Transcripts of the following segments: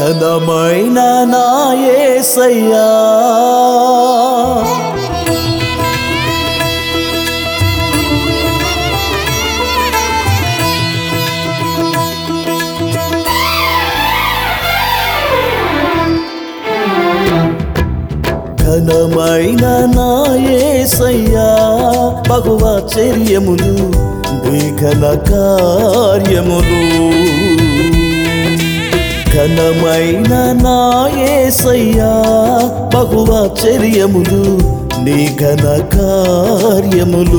ఘనమైన నా యేసయ్యా ఘనమైన నా యేసయ్యా భగవాచర్యములు ఘన కార్యములు ఘనమైన నా యేసయ్యా బహువాచర్యములు నీ ఘన కార్యములు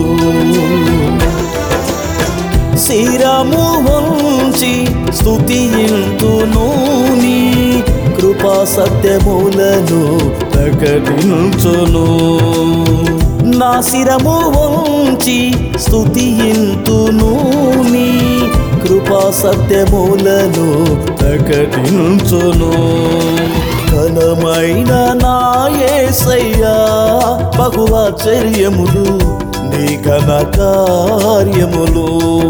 శిరము వంచి స్తుతింతును నీ కృపా సత్యములను ప్రకటించును నా శిరము వంచి స్తుతింతును నీ కృపా సత్యములను ప్రకటించును ఘనమైన నా యేసయ్యా బహువాచర్యములు నీ ఘన కార్యములు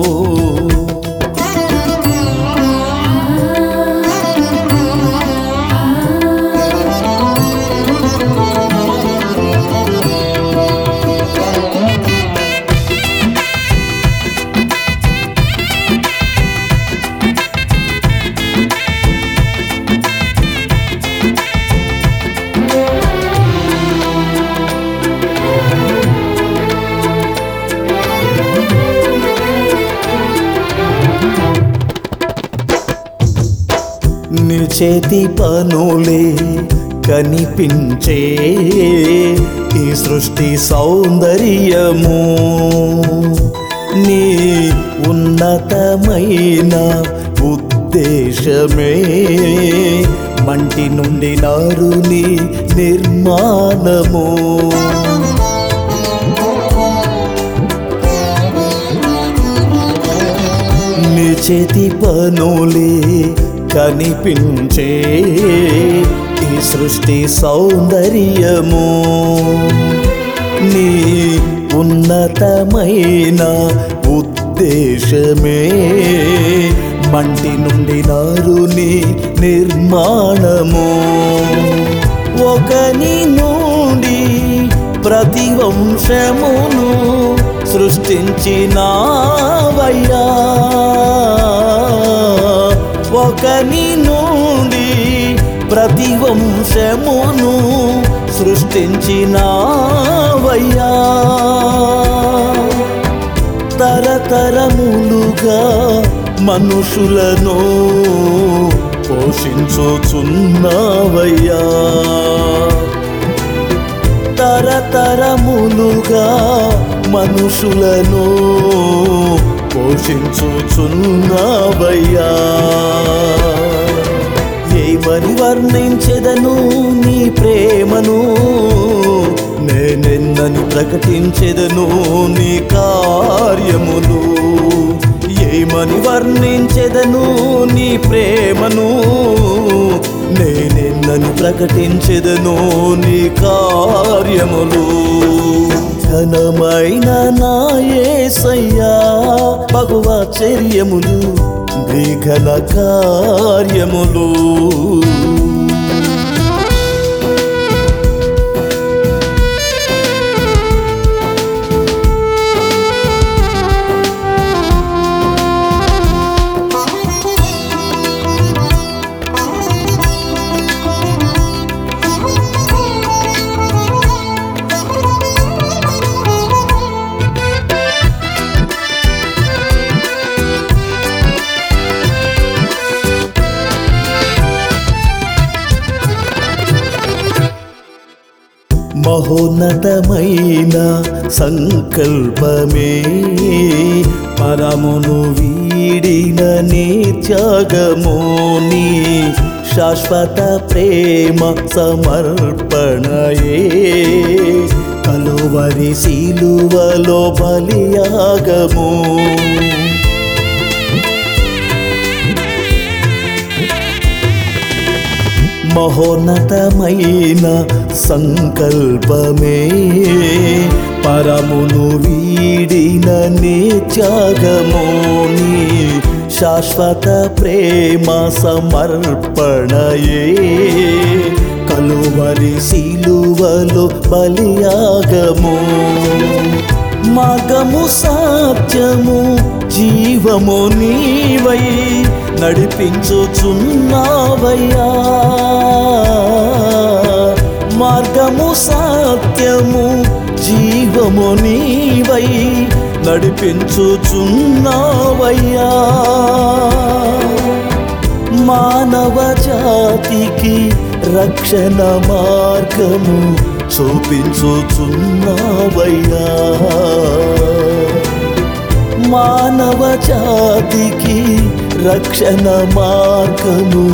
నీ చేతి పనులే కనిపించే ఈ సృష్టి సౌందర్యము నీ ఉన్నతమైన ఉద్దేశమే మంటి నుండి నారుని నిర్మాణము నీ చేతి పనులే కనిపించే ఈ సృష్టి సౌందర్యము నీ ఉన్నతమైన ఉద్దేశమే మంటి నుండి నారుని నిర్మాణము ఒకని నుండి ప్రతి వంశమును సృష్టించినావయ్యా ఒకని నుండి ప్రతి వంశమును సృష్టించినావయ్యా తరతరములుగా మనుషులను పోషించుచున్నావయ్యా తరతరములుగా మనుషులను పోషించుచున్నావయ్యా ఏమని వర్ణించెదను నీ ప్రేమను నేనెన్నని ప్రకటించెదను నీ కార్యములు ఏమని వర్ణించెదను నీ ప్రేమను నేనెన్నని ప్రకటించెదను నీ కార్యములు ఘనమైన నా యేసయ్యా భగవాచర్యములు నీ ఘన కార్యములు మహోన్నతమైన సంకల్పమే పరమును వీడిన నీ త్యాగమోని శాశ్వత ప్రేమ సమర్పణయే కలువరి శిలువలో బలియాగము మహోన్నతమైన సంకల్పమే పరమును వీడిన నీ త్యాగమోని శాశ్వత ప్రేమ సమర్పణయే కలువరి సిలువలో బలియాగము మార్గము సత్యము జీవము నీవై నడిపించుచున్నావయ్యా మార్గము సత్యము జీవము నీవై నడిపించుచున్నావయ్యా మానవ జాతికి రక్షణ మార్గము చూపించుచున్నావయ్యా మానవ జాతికి రక్షణ మార్గము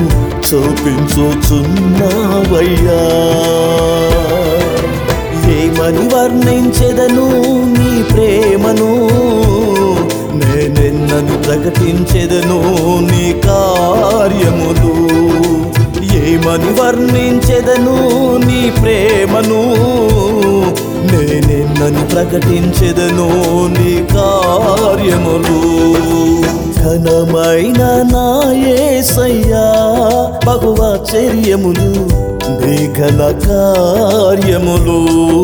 చూపించుచున్నావయ్యా ఏమని వర్ణించెదను నీ ప్రేమను నేనెన్నను ప్రకటించెదను నీ కార్యములు ఏమని వర్ణించెదను నీ ప్రేమను నేనెన్నని ప్రకటించెదను నీ కార్యములు ఘనమైన నాయసయ్యా భగవాచర్యములు నీ ఘన కార్యములు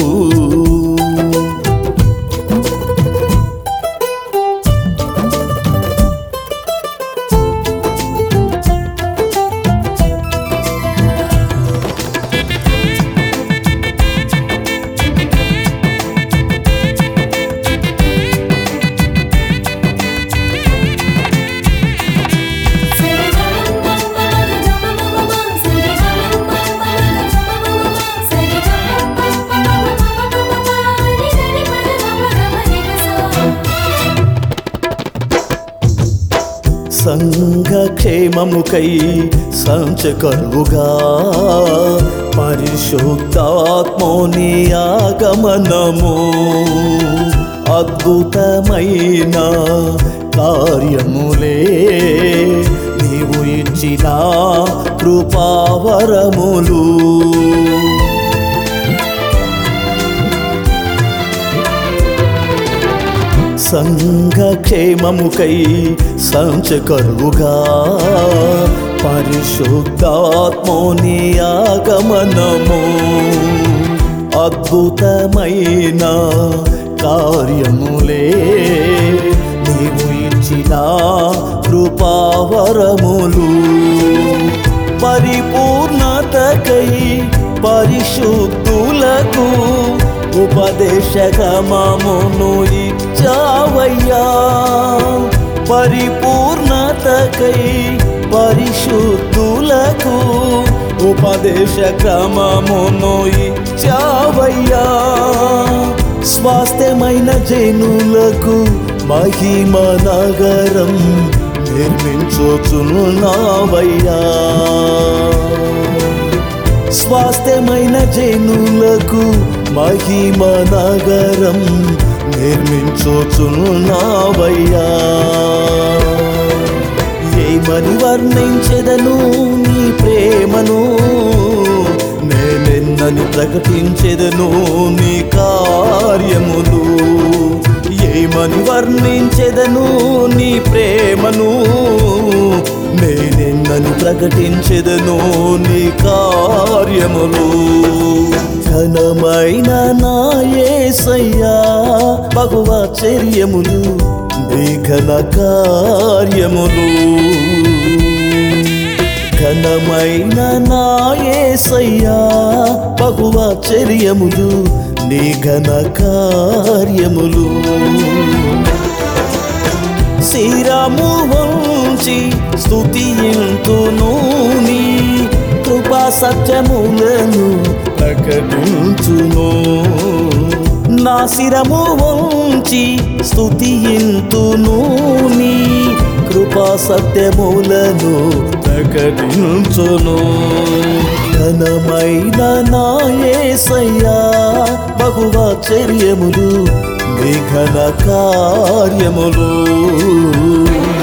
సంఘక్షేమముకై సంచకరువుగా పరిశుద్ధాత్మోని ఆగమనము అద్భుతమైన కార్యములే నీవు ఇచ్చిన కృపావరములు సంఘక్షేమముకై సంచకరువుగా పరిశుద్ధాత్మోని ఆగమనము అద్భుతమైన కార్యములే నీవు ఇచ్చిన కృపావరములు పరిపూర్ణతకై పరిశుద్ధులకు ఉపదేశకమమును ఇచ్చావయ్యా పరిపూర్ణతకై పరిశుద్ధులకు ఉపదేశక్రమమును ఇచ్చావయ్యా స్వాస్థ్యమైన జనులకు మహిమ నగరం నిర్మించుచున్నావయ్యా స్వాస్థ్యమైన జనులకు మహిమ నగరం నిర్మించుచున్నావయ్యా ఏమని వర్ణించెదను నీ ప్రేమను నేనెన్నని ప్రకటించెదను నీ కార్యములు ఏమని వర్ణించెదను నీ ప్రేమను నేనెన్నని ప్రకటించెదను నీ కార్యములు ఘనమైన నాయసయ్యా భగవాచర్యములు నీ ఘన కార్యములు ఘనమైన నాయసయ్యా భగవాచర్యములు నీ ఘన కార్యములు శిరము వంచి స్తుతింతును నీ కృపా సత్యములను ప్రకటించును నా శిరము వంచి స్తుతింతును నీ కృపా సత్యములను ప్రకటించును ఘనమైన నాయసయ్యా బహువాచర్యములు నీ ఘన కార్యములు